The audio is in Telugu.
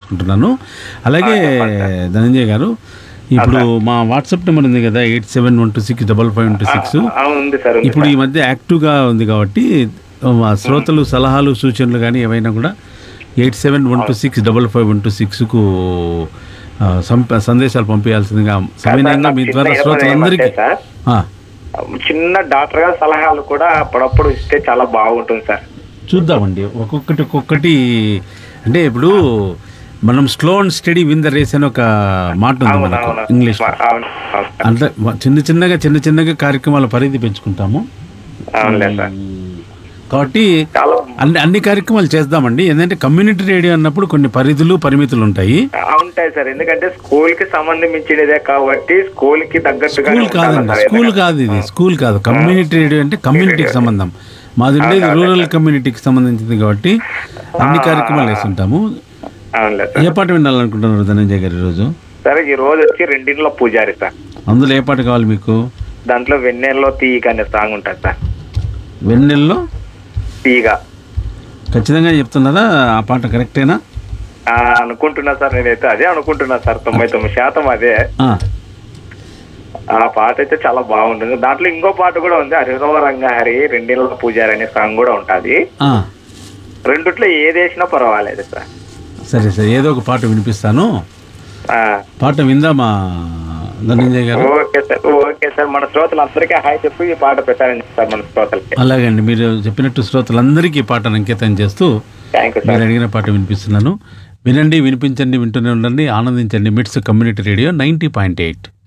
తెలియజేసుకుంటున్నాను అలాగే ధనంజయ్ గారు ఇప్పుడు మా వాట్సాప్ నెంబర్ ఉంది కదా eight seven one two six double five two six ఆ, ఉంది సార్ ఉంది ఇప్పుడు ఈ మధ్య యాక్టివ్గా ఉంది కాబట్టి మా శ్రోతలు సలహాలు సూచనలు కానీ ఏవైనా కూడా eight seven one two six double five one two సిక్స్కు సందేశాలు పంపించాల్సిందిగా సమయంగా మీ ద్వారా చిన్న శ్రోతలందరికీ ఏమంటే సార్ ఆ, చిన్న డాక్టర్ గారి సలహాలు కూడా అప్పుడప్పుడు ఇస్తే చాలా బాగుంటుంది సార్ చూద్దామండి ఒక్కొక్కటి ఒక్కొక్కటి అంటే ఇప్పుడు మనం slow and steady win the race అని ఒక మాట ఉంది అవును మనకు అవును ఇంగ్లీష్ అవును అవును సార్. అంటే చిన్న చిన్నగా చిన్న చిన్నగా కార్యక్రమాల పరిధి పెంచుకుంటాము అవునులే సార్ కాబట్టి చాలా అన్ని అన్ని కార్యక్రమాలు చేద్దామండి ఏంటంటే కమ్యూనిటీ రేడియో అన్నప్పుడు కొన్ని పరిధులు పరిమితులు ఉంటాయి ఉంటాయి సార్ ఎందుకంటే స్కూల్ కి సంబంధించినదే కాబట్టి స్కూల్ కి తగ్గట్టుగా స్కూల్ కాదండి స్కూల్ కాదు ఇది స్కూల్ కాదు కమ్యూనిటీ రేడియో అంటే కమ్యూనిటీకి సంబంధం మాది ఉండేది రూరల్ కమ్యూనిటీకి సంబంధించింది కాబట్టి అన్ని కార్యక్రమాలు వేస్తుంటాము అవునులే సార్ ఏ పాట వినాలనుకుంటున్నారు ధనంజయ్ గారు ఈరోజు సరే ఈ రోజు వచ్చి రెండింటిలో పూజారి సార్ అందులో ఏ పాట కావాలి మీకు దాంట్లో వెన్నెల్లో తీగ అనే సాంగ్ ఉంటుంది సార్ వెన్నెల్లో తీగ ఖచ్చితంగా చెప్తున్నారా ఆ పాట కరెక్టేనా ఆ, అనుకుంటున్నా సార్ నేనైతే అదే అనుకుంటున్నా సార్ తొంభై తొమ్మిది శాతం అదే ఆ, ఆ పాట అయితే చాలా బాగుంటుంది దాంట్లో ఇంకో పాట కూడా ఉంది హరిరవ రంగహరి రెండిళ్ళ పూజారి అనే సాంగ్ కూడా ఉంటుంది ఆ. రెండిట్లో ఏది వేసినా పర్వాలేదు సార్ సరే సరే ఏదో ఒక పాట వినిపిస్తాను ఆ, పాట విందామా ధనంజయ్ గారు ఓకే సార్ ఓకే సార్ మన శ్రోతలు అందరికీ హాయ్ చెప్పి ఈ పాట పెట్టారని సార్ మన శ్రోతలకి అలాగండి మీరు చెప్పినట్టు శ్రోతలందరికీ ఈ పాటను అంకితం చేస్తూ థ్యాంక్ యూ సార్ మీరు అడిగిన పాట వినిపిస్తున్నాను వినండి వినిపించండి వింటూనే ఉండండి ఆనందించండి MITS community radio ninety point eight